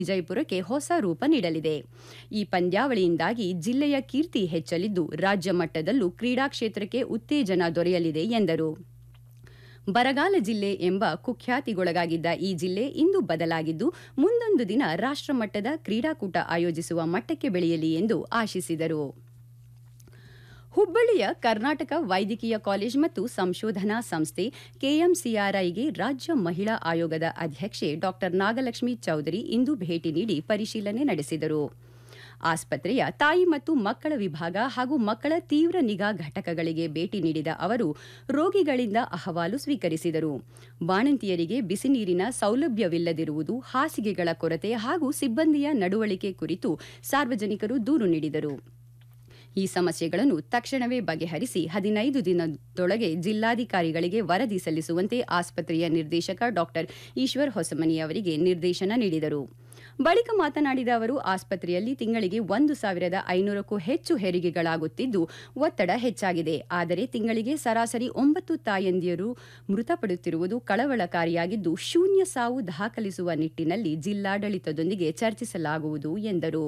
ವಿಜಯಪುರಕ್ಕೆ ಹೊಸ ರೂಪ ನೀಡಲಿದೆ ಈ ಪಂದ್ಯಾವಳಿಯಿಂದಾಗಿ ಜಿಲ್ಲೆಯ ಕೀರ್ತಿ ಹೆಚ್ಚಲಿದ್ದು ರಾಜ್ಯ ಮಟ್ಟದಲ್ಲೂ ಕ್ರೀಡಾ ಕ್ಷೇತ್ರಕ್ಕೆ ಉತ್ತೇಜನ ದೊರೆಯಲಿದೆ ಎಂದರು ಬರಗಾಲ ಜಿಲ್ಲೆ ಎಂಬ ಕುಖ್ಯಾತಿಗೊಳಗಾಗಿದ್ದ ಈ ಜಿಲ್ಲೆ ಇಂದು ಬದಲಾಗಿದ್ದು ಮುಂದೊಂದು ದಿನ ರಾಷ್ಟ್ರಮಟ್ಟದ ಕ್ರೀಡಾಕೂಟ ಆಯೋಜಿಸುವ ಮಟ್ಟಕ್ಕೆ ಬೆಳೆಯಲಿ ಎಂದು ಆಶಿಸಿದರು ಹುಬ್ಬಳ್ಳಿಯ ಕರ್ನಾಟಕ ವೈದ್ಯಕೀಯ ಕಾಲೇಜ್ ಮತ್ತು ಸಂಶೋಧನಾ ಸಂಸ್ಥೆ ಕೆಎಂಸಿಆರ್ಐಗೆ ರಾಜ್ಯ ಮಹಿಳಾ ಆಯೋಗದ ಅಧ್ಯಕ್ಷೆ ಡಾ ನಾಗಲಕ್ಷ್ಮಿ ಚೌಧರಿ ಇಂದು ಭೇಟಿ ನೀಡಿ ಪರಿಶೀಲನೆ ನಡೆಸಿದರು ಆಸ್ಪತ್ರೆಯ ತಾಯಿ ಮತ್ತು ಮಕ್ಕಳ ವಿಭಾಗ ಹಾಗೂ ಮಕ್ಕಳ ತೀವ್ರ ನಿಗಾ ಘಟಕಗಳಿಗೆ ಭೇಟಿ ನೀಡಿದ ಅವರು ರೋಗಿಗಳಿಂದ ಅಹವಾಲು ಸ್ವೀಕರಿಸಿದರು ಬಾಣಂತಿಯರಿಗೆ ಬಿಸಿ ನೀರಿನ ಸೌಲಭ್ಯವಿಲ್ಲದಿರುವುದು ಹಾಸಿಗೆಗಳ ಕೊರತೆ ಹಾಗೂ ಸಿಬ್ಬಂದಿಯ ನಡವಳಿಕೆ ಕುರಿತು ಸಾರ್ವಜನಿಕರು ದೂರು ನೀಡಿದರು ಈ ಸಮಸ್ಯೆಗಳನ್ನು ತಕ್ಷಣವೇ ಬಗೆಹರಿಸಿ ಹದಿನೈದು ದಿನದೊಳಗೆ ಜಿಲ್ಲಾಧಿಕಾರಿಗಳಿಗೆ ವರದಿ ಸಲ್ಲಿಸುವಂತೆ ಆಸ್ಪತ್ರೆಯ ನಿರ್ದೇಶಕ ಡಾ ಈಶ್ವರ್ ಹೊಸಮನಿ ಅವರಿಗೆ ನಿರ್ದೇಶನ ನೀಡಿದರು ಬಳಿಕ ಮಾತನಾಡಿದ ಅವರು ಆಸ್ಪತ್ರೆಯಲ್ಲಿ ತಿಂಗಳಿಗೆ ಒಂದು ಸಾವಿರದ ಐನೂರಕ್ಕೂ ಹೆಚ್ಚು ಹೆರಿಗೆಗಳಾಗುತ್ತಿದ್ದು ಒತ್ತಡ ಹೆಚ್ಚಾಗಿದೆ ಆದರೆ ತಿಂಗಳಿಗೆ ಸರಾಸರಿ ಒಂಬತ್ತು ತಾಯಂದಿಯರು ಮೃತಪಡುತ್ತಿರುವುದು ಕಳವಳಕಾರಿಯಾಗಿದ್ದು ಶೂನ್ಯ ಸಾವು ದಾಖಲಿಸುವ ನಿಟ್ಟಿನಲ್ಲಿ ಜಿಲ್ಲಾಡಳಿತದೊಂದಿಗೆ ಚರ್ಚಿಸಲಾಗುವುದು ಎಂದರು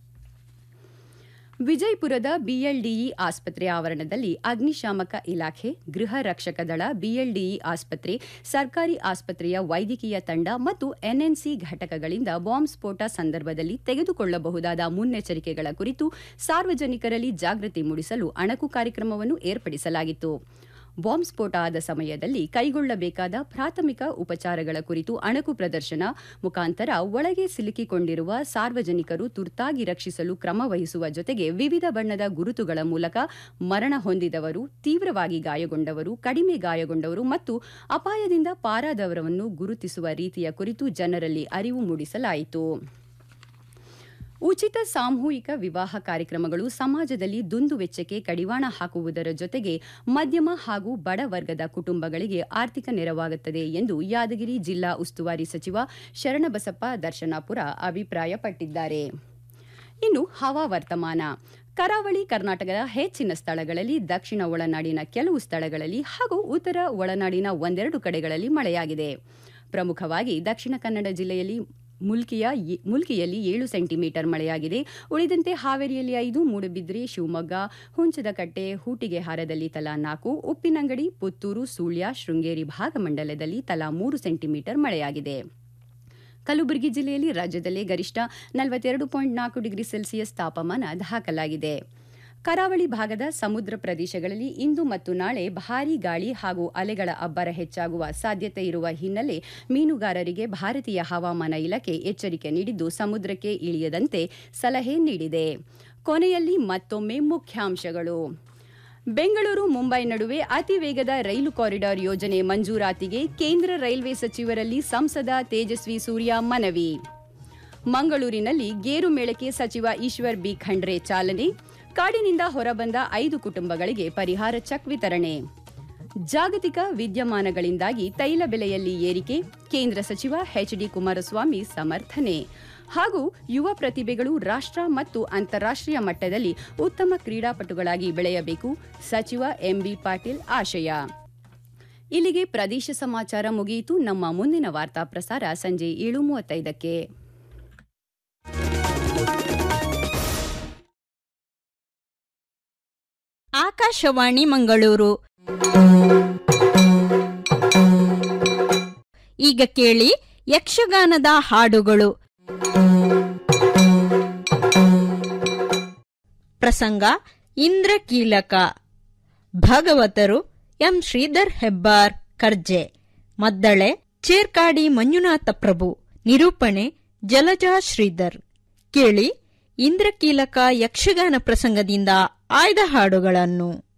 ವಿಜಯಪುರದ ಬಿಎಲ್ಡಿಇ ಆಸ್ಪತ್ರೆ ಆವರಣದಲ್ಲಿ ಅಗ್ನಿಶಾಮಕ ಇಲಾಖೆ ಗೃಹ ರಕ್ಷಕ ದಳ ಬಿಎಲ್ಡಿಇ ಆಸ್ಪತ್ರೆ ಸರ್ಕಾರಿ ಆಸ್ಪತ್ರೆಯ ವೈದ್ಯಕೀಯ ತಂಡ ಮತ್ತು ಎನ್ಎನ್ಸಿ ಘಟಕಗಳಿಂದ ಬಾಂಬ್ ಸ್ಫೋಟ ಸಂದರ್ಭದಲ್ಲಿ ತೆಗೆದುಕೊಳ್ಳಬಹುದಾದ ಮುನ್ನೆಚ್ಚರಿಕೆಗಳ ಕುರಿತು ಸಾರ್ವಜನಿಕರಲ್ಲಿ ಜಾಗೃತಿ ಮೂಡಿಸಲು ಅಣಕು ಕಾರ್ಯಕ್ರಮವನ್ನು ಏರ್ಪಡಿಸಲಾಗಿತ್ತು ಬಾಂಬ್ ಸ್ಫೋಟ ಆದ ಸಮಯದಲ್ಲಿ ಕೈಗೊಳ್ಳಬೇಕಾದ ಪ್ರಾಥಮಿಕ ಉಪಚಾರಗಳ ಕುರಿತು ಅಣಕು ಪ್ರದರ್ಶನ ಮುಖಾಂತರ ಒಳಗೆ ಸಿಲುಕಿಕೊಂಡಿರುವ ಸಾರ್ವಜನಿಕರು ತುರ್ತಾಗಿ ರಕ್ಷಿಸಲು ಕ್ರಮ ವಹಿಸುವ ಜೊತೆಗೆ ವಿವಿಧ ಬಣ್ಣದ ಗುರುತುಗಳ ಮೂಲಕ ಮರಣ ಹೊಂದಿದವರು ತೀವ್ರವಾಗಿ ಗಾಯಗೊಂಡವರು ಕಡಿಮೆ ಗಾಯಗೊಂಡವರು ಮತ್ತು ಅಪಾಯದಿಂದ ಪಾರಾದವರನ್ನು ಗುರುತಿಸುವ ರೀತಿಯ ಕುರಿತು ಜನರಲ್ಲಿ ಅರಿವು ಮೂಡಿಸಲಾಯಿತು ಉಚಿತ ಸಾಮೂಹಿಕ ವಿವಾಹ ಕಾರ್ಯಕ್ರಮಗಳು ಸಮಾಜದಲ್ಲಿ ದುಂದುವೆಚ್ಚಕ್ಕೆ ಕಡಿವಾಣ ಹಾಕುವುದರ ಜೊತೆಗೆ ಮಧ್ಯಮ ಹಾಗೂ ಬಡ ವರ್ಗದ ಕುಟುಂಬಗಳಿಗೆ ಆರ್ಥಿಕ ನೆರವಾಗುತ್ತದೆ ಎಂದು ಯಾದಗಿರಿ ಜಿಲ್ಲಾ ಉಸ್ತುವಾರಿ ಸಚಿವ ಶರಣಬಸಪ್ಪ ದರ್ಶನಾಪುರ ಅಭಿಪ್ರಾಯಪಟ್ಟಿದ್ದಾರೆ ಇನ್ನು ಹವಾವರ್ತಮಾನ ಕರಾವಳಿ ಕರ್ನಾಟಕದ ಹೆಚ್ಚಿನ ಸ್ಥಳಗಳಲ್ಲಿ ದಕ್ಷಿಣ ಒಳನಾಡಿನ ಕೆಲವು ಸ್ಥಳಗಳಲ್ಲಿ ಹಾಗೂ ಉತ್ತರ ಒಳನಾಡಿನ ಒಂದೆರಡು ಕಡೆಗಳಲ್ಲಿ ಮಳೆಯಾಗಿದೆ ಪ್ರಮುಖವಾಗಿ ದಕ್ಷಿಣ ಕನ್ನಡ ಜಿಲ್ಲೆಯಲ್ಲಿ ಮುಲ್ಕಿಯ ಮುಲ್ಕಿಯಲ್ಲಿ ಏಳು ಸೆಂಟಿಮೀಟರ್ ಮಳೆಯಾಗಿದೆ ಉಳಿದಂತೆ ಹಾವೇರಿಯಲ್ಲಿ ಐದು ಮೂಡುಬಿದ್ರೆ ಶಿವಮೊಗ್ಗ ಹುಂಚದಕಟ್ಟೆ ಹೂಟಿಗೆಹಾರದಲ್ಲಿ ತಲಾ ನಾಲ್ಕು ಉಪ್ಪಿನಂಗಡಿ ಪುತ್ತೂರು ಸುಳ್ಯ ಶೃಂಗೇರಿ ಭಾಗಮಂಡಲದಲ್ಲಿ ತಲಾ ಮೂರು ಸೆಂಟಿಮೀಟರ್ ಮಳೆಯಾಗಿದೆ ಕಲಬುರಗಿ ಜಿಲ್ಲೆಯಲ್ಲಿ ರಾಜ್ಯದಲ್ಲೇ ಗರಿಷ್ಠ ನಲವತ್ತೆರಡು ಪಾಯಿಂಟ್ ನಾಲ್ಕು ಡಿಗ್ರಿ ಸೆಲ್ಸಿಯಸ್ ತಾಪಮಾನ ದಾಖಲಾಗಿದೆ ಕರಾವಳಿ ಭಾಗದ ಸಮುದ್ರ ಪ್ರದೇಶಗಳಲ್ಲಿ ಇಂದು ಮತ್ತು ನಾಳೆ ಭಾರೀ ಗಾಳಿ ಹಾಗೂ ಅಲೆಗಳ ಅಬ್ಬರ ಹೆಚ್ಚಾಗುವ ಸಾಧ್ಯತೆ ಇರುವ ಹಿನ್ನೆಲೆ ಮೀನುಗಾರರಿಗೆ ಭಾರತೀಯ ಹವಾಮಾನ ಇಲಾಖೆ ಎಚ್ಚರಿಕೆ ನೀಡಿದ್ದು ಸಮುದ್ರಕ್ಕೆ ಇಳಿಯದಂತೆ ಸಲಹೆ ನೀಡಿದೆ ಕೊನೆಯಲ್ಲಿ ಮತ್ತೊಮ್ಮೆ ಮುಖ್ಯಾಂಶಗಳು ಬೆಂಗಳೂರು ಮುಂಬೈ ನಡುವೆ ಅತಿ ವೇಗದ ರೈಲು ಕಾರಿಡಾರ್ ಯೋಜನೆ ಮಂಜೂರಾತಿಗೆ ಕೇಂದ್ರ ರೈಲ್ವೆ ಸಚಿವರಲ್ಲಿ ಸಂಸದ ತೇಜಸ್ವಿ ಸೂರ್ಯ ಮನವಿ ಮಂಗಳೂರಿನಲ್ಲಿ ಗೇರು ಮೇಳಕ್ಕೆ ಸಚಿವ ಈಶ್ವರ್ ಬಿ ಖಂಡ್ರೆ ಚಾಲನೆ ಕಾಡಿನಿಂದ ಹೊರಬಂದ ಐದು ಕುಟುಂಬಗಳಿಗೆ ಪರಿಹಾರ ಚೆಕ್ ವಿತರಣೆ ಜಾಗತಿಕ ವಿದ್ಯಮಾನಗಳಿಂದಾಗಿ ತೈಲ ಬೆಲೆಯಲ್ಲಿ ಏರಿಕೆ ಕೇಂದ್ರ ಸಚಿವ ಎಚ್ಡಿ ಕುಮಾರಸ್ವಾಮಿ ಸಮರ್ಥನೆ ಹಾಗೂ ಯುವ ಪ್ರತಿಭೆಗಳು ರಾಷ್ಟ್ರ ಮತ್ತು ಅಂತಾರಾಷ್ಟ್ರೀಯ ಮಟ್ಟದಲ್ಲಿ ಉತ್ತಮ ಕ್ರೀಡಾಪಟುಗಳಾಗಿ ಬೆಳೆಯಬೇಕು ಸಚಿವ ಎಂಬಿ ಪಾಟೀಲ್ ಆಶಯ ಇಲ್ಲಿಗೆ ಪ್ರದೇಶ ಸಮಾಚಾರ ಮುಗಿಯಿತು ನಮ್ಮ ಮುಂದಿನ ವಾರ್ತಾ ಪ್ರಸಾರ ಸಂಜೆ ಏಳು ಮೂವತ್ತೈದಕ್ಕೆ ಆಕಾಶವಾಣಿ ಮಂಗಳೂರು ಈಗ ಕೇಳಿ ಯಕ್ಷಗಾನದ ಹಾಡುಗಳು ಪ್ರಸಂಗ ಇಂದ್ರಕೀಲಕ ಭಾಗವತರು ಎಂ ಶ್ರೀಧರ್ ಹೆಬ್ಬಾರ್ ಕರ್ಜೆ ಮದ್ದಳೆ ಚೇರ್ಕಾಡಿ ಮಂಜುನಾಥ ಪ್ರಭು ನಿರೂಪಣೆ ಜಲಜಾ ಶ್ರೀಧರ್ ಕೇಳಿ ಇಂದ್ರಕೀಲಕ ಯಕ್ಷಗಾನ ಪ್ರಸಂಗದಿಂದ ಆಯ್ದ ಹಾಡುಗಳನ್ನು